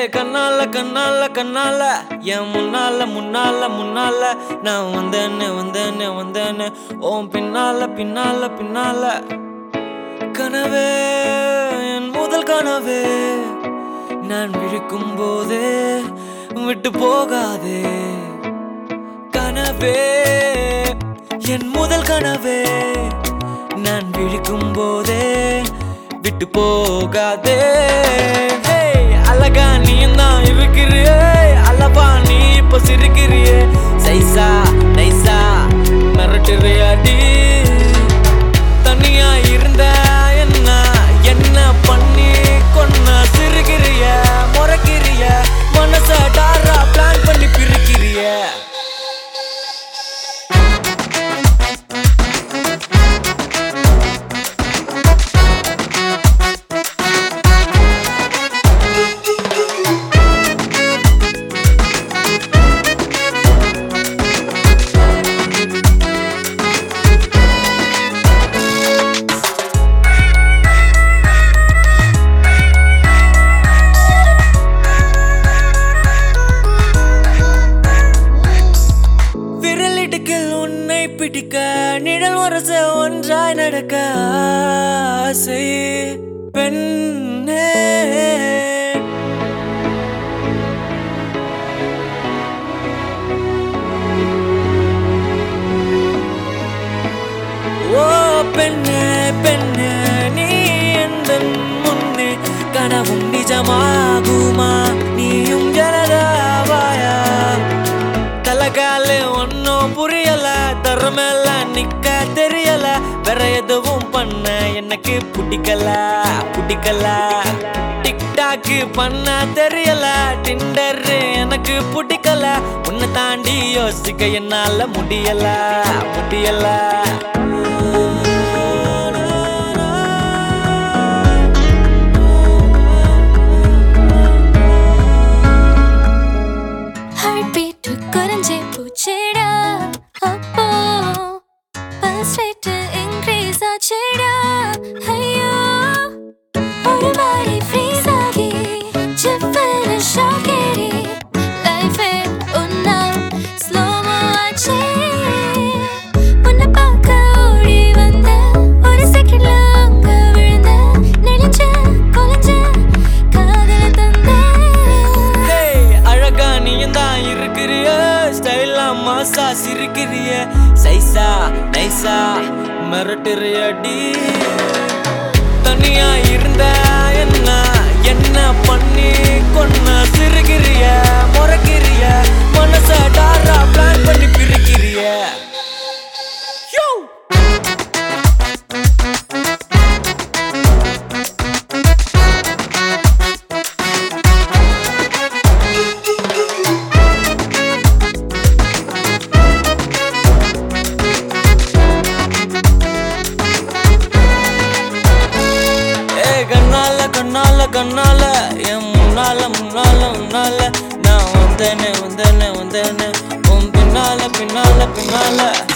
கண்ணால கண்ணால கண்ணால என் முன்னால முன்னால முன்னால நான் வந்தேன்னு வந்தேன்னு வந்தேன்னு ஓம் பின்னால பின்னால பின்னால கனவே என் முதல் கனவே நான் விழிக்கும் போதே விட்டு போகாதே கனவே என் முதல் கனவே நான் விழிக்கும் போதே விட்டு போகாதே Hey, அழகா நீயும் தான் இருக்கிறியே அல்லவா நீ இப்ப சிரிக்கிறியே சைசா நைசா மிரட்டுறியாடி தனியா இருந்த என்ன என்ன பண்ணி கொன்ன சிரிக்கிறிய முறைக்கிறிய மனச டாரா பிளான் பண்ணி பிரிக்கிறிய விரலிடுக்கில் உன்னை பிடிக்க நிழல் வரச ஒன்றாய் நடக்க ஆசை பெண்ணே ஓ பெண்ணே பெண்ணே நீ எந்த முன்னே கனவும் நிஜமாகுமா நீயும் ஜனதாவாயா தலகால ஒன்னும் புரியல தரமேல நிக்க தெரியல வேற எதுவும் பண்ண எனக்கு பிடிக்கல பிடிக்கல டிக்டாக் பண்ண தெரியல டிண்டர் எனக்கு பிடிக்கல உன்னை தாண்டி யோசிக்க என்னால முடியல முடியல ஹார்ட் பீட் குறைஞ்சே போச்சேடா அப்போ பல்ஸ் ரேட் இன்க்ரீஸ் ஆச்சேடா ஐயோ ஒரு மாதிரி ஃப்ரீஸ் ஆகி ஜிப்பன ஷாக் ஏறி லைஃப் ஒன்னா ஸ்லோமோ ஆச்சே உன்னை பார்க்க ஓடி வந்த ஒரு செகண்ட்ல அங்க விழுந்த நெளிஞ்ச கொலைஞ்ச காதல தந்தேன் ஹேய், அழகா நீயும் தான் இருக்கிறிய ஸ்டைலா மாசா சிரிக்கிறிய சைசா நைசா மிரட்டுறியடி தனியா இருந்த என்ன என்ன பண்ணி கொன்ன சிரிக்கிறிய முறைக்கிறிய மனச டாரா பிளான் பண்ணி பிரிக்கிறிய யோ ஏ கண்ணால கண்ணால கண்ணால என் முன்னால முன்னால முன்னால நான் வந்தேனே வந்தேனே வந்தேனே உன் பின்னால பின்னால பின்னால